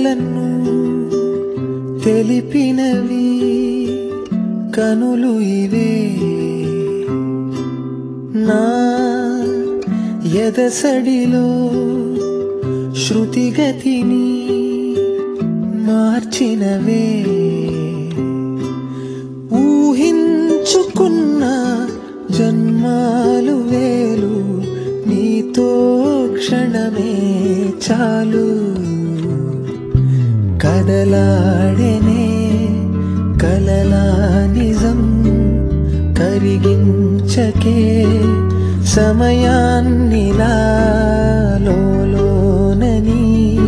కలలను తెలిపినవి కనులు ఇవే నా ఎదసడిలో శృతిగతిని మార్చినవే ఊహించుకున్న జన్మాలు వేలు నీతో క్షణమే చాలు కదలాడెనే కలలా నిజం కరిగించకే సమయాన్నిలా లోలోనని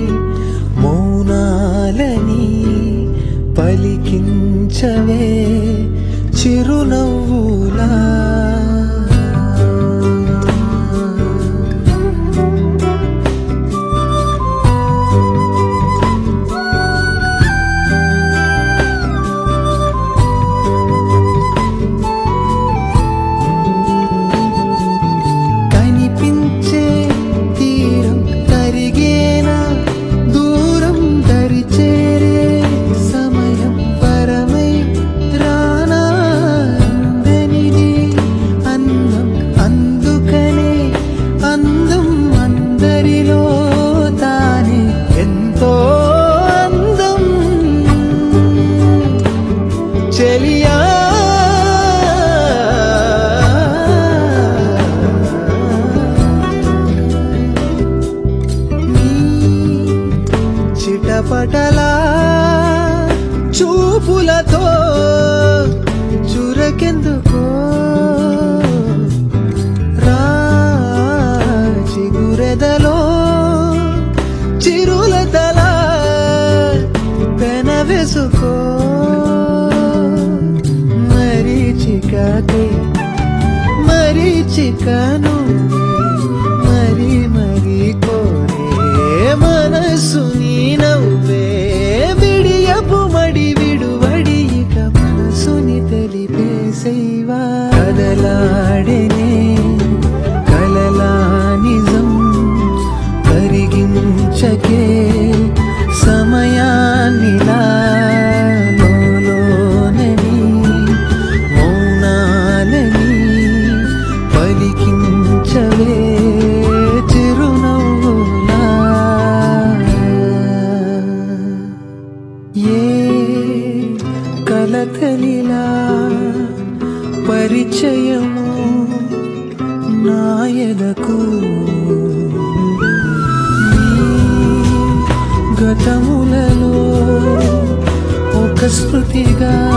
మౌనాలని పలికించవే చిరునవ్వులా కనిపించే తీరం తరిగేనా దూరం దరి చేరే సమయం పరమై రానాందనిది అందం అందుకనే అందం అందరిలో తానే ఎంతో అందం చెలియా నీ చిటపటలా చూపులతో చురకెందుకో రాజిగురెదలో చిరులతల పెనవెసుకో మరీచికకే మరీచికను మరి మరి కోరే మనసు నీ నవ్వే విడియపు మడి విడువడి ఇక మనసుని తెలిపేసేవా కదలాడెనే కలలా నిజం కరిగించకే సమయాన్నిలా లోలోనని మౌనాలని పలికించవే చిరునవ్వులా ఏ కలకలిలా పరిచయము నాయదకు గతములలో ఒక స్మృతిగా